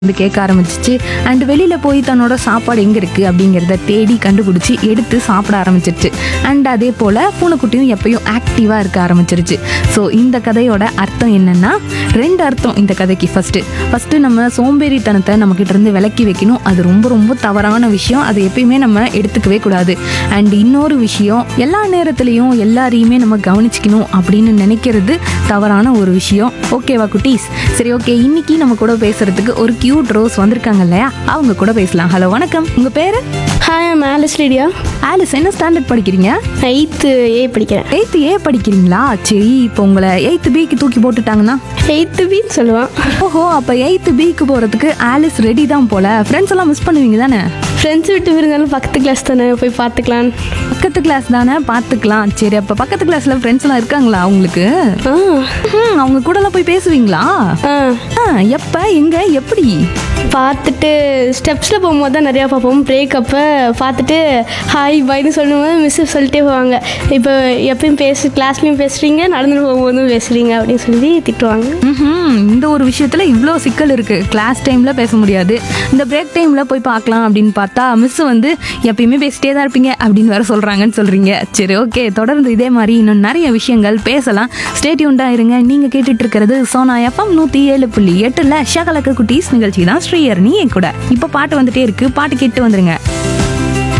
வந்து கேட்க ஆரம்பிச்சிச்சு அண்ட் வெளியில் போய் தன்னோட சாப்பாடு எங்கே இருக்குது அப்படிங்கிறத தேடி கண்டுபிடிச்சி எடுத்து சாப்பிட ஆரம்பிச்சிருச்சு அண்ட் அதே போல் பூனைக்குட்டியும் எப்பயும் ஆக்டிவாக இருக்க ஆரம்பிச்சிருச்சு ஸோ இந்த கதையோட அர்த்தம் என்னென்னா ரெண்டு அர்த்தம் இந்த கதைக்கு ஃபஸ்ட்டு ஃபஸ்ட்டு நம்ம சோம்பேறித்தனத்தை நம்மக்கிட்ட இருந்து விலக்கி வைக்கணும் அது ரொம்ப ரொம்ப தவறான விஷயம் அதை எப்பயுமே நம்ம எடுத்துக்கவே கூடாது அண்ட் இன்னொரு விஷயம் எல்லா நேரத்துலையும் எல்லாரையுமே நம்ம கவனிச்சிக்கணும் அப்படின்னு நினைக்கிறது தவறான ஒரு விஷயம் ஓகேவா குட்டீஸ் சரி ஓகே இன்னைக்கு நம்ம கூட பேசுறதுக்கு ஒரு கியூட் ரோஸ் வந்திருக்காங்க இல்லையா அவங்க கூட பேசலாம் ஹலோ வணக்கம் உங்க பேரு hi I'm Alice Lydia Alice என்ன ஸ்டாண்டர்ட் படிக்கிறீங்க எயித்து ஏ படிக்கிறேன் எயித்து ஏ படிக்கிறீங்களா சரி இப்போ உங்களை எயித்து பிக்கு தூக்கி போட்டுட்டாங்கன்னா எயித்து பின்னு சொல்லுவான் ஓஹோ அப்போ எயித்து பிக்கு போகிறதுக்கு ஆலிஸ் ரெடி தான் போல ஃப்ரெண்ட்ஸ் எல்லாம் மிஸ் பண்ணுவீங்க தானே ஃப்ரெண்ட்ஸ் விட்டு இருந்தாலும் பக்கத்து கிளாஸ் தானே போய் பார்த்துக்கலாம் பக்கத்து கிளாஸ் தானே பார்த்துக்கலாம் சரி அப்போ பக்கத்து கிளாஸில் ஃப்ரெண்ட்ஸ் எல்லாம் இருக்காங்களா உங்களுக்கு ஆ ம், அவங்க கூடலாம் போய் பேசுவீங்களா ஆ ஆ எப்போ எங்க எப்படி பார்த்துட்டு ஸ்டெப்ஸில் போகும்போது தான் நிறையா பார்ப்போம் பிரேக் அப்போ பார்த்துட்டு ஹாய் பாய்னு சொல்லும்போது மிஸ்ஸு சொல்லிட்டே போவாங்க இப்போ எப்பயும் பேசு கிளாஸ்லேயும் பேசுகிறீங்க நடந்துட்டு போகும்போதும் பேசுகிறீங்க அப்படின்னு சொல்லி திட்டுவாங்க ம்ஹும். இந்த ஒரு விஷயத்துல இவ்வளோ சிக்கல் இருக்கு கிளாஸ் டைம்ல பேச முடியாது இந்த பிரேக் டைம்ல போய் பார்க்கலாம் அப்படின்னு பார்த்தா மிஸ் வந்து எப்பயுமே பேசிட்டே தான் இருப்பீங்க அப்படின்னு வேற சொல்றாங்கன்னு சொல்றீங்க சரி ஓகே தொடர்ந்து இதே மாதிரி இன்னும் நிறைய விஷயங்கள் பேசலாம் ஸ்டேட்யூண்டா இருங்க நீங்க கேட்டுட்டு இருக்கிறது சோனா எஃப்எம் நூத்தி ஏழு புள்ளி எட்டுல ஷகலக்க குட்டீஸ் நிகழ்ச்சி தான் ஸ்ரீயர்னி என் கூட இப்போ பாட்டு வந்துட்டே இருக்கு பாட்டு கேட்டு வந்துருங்க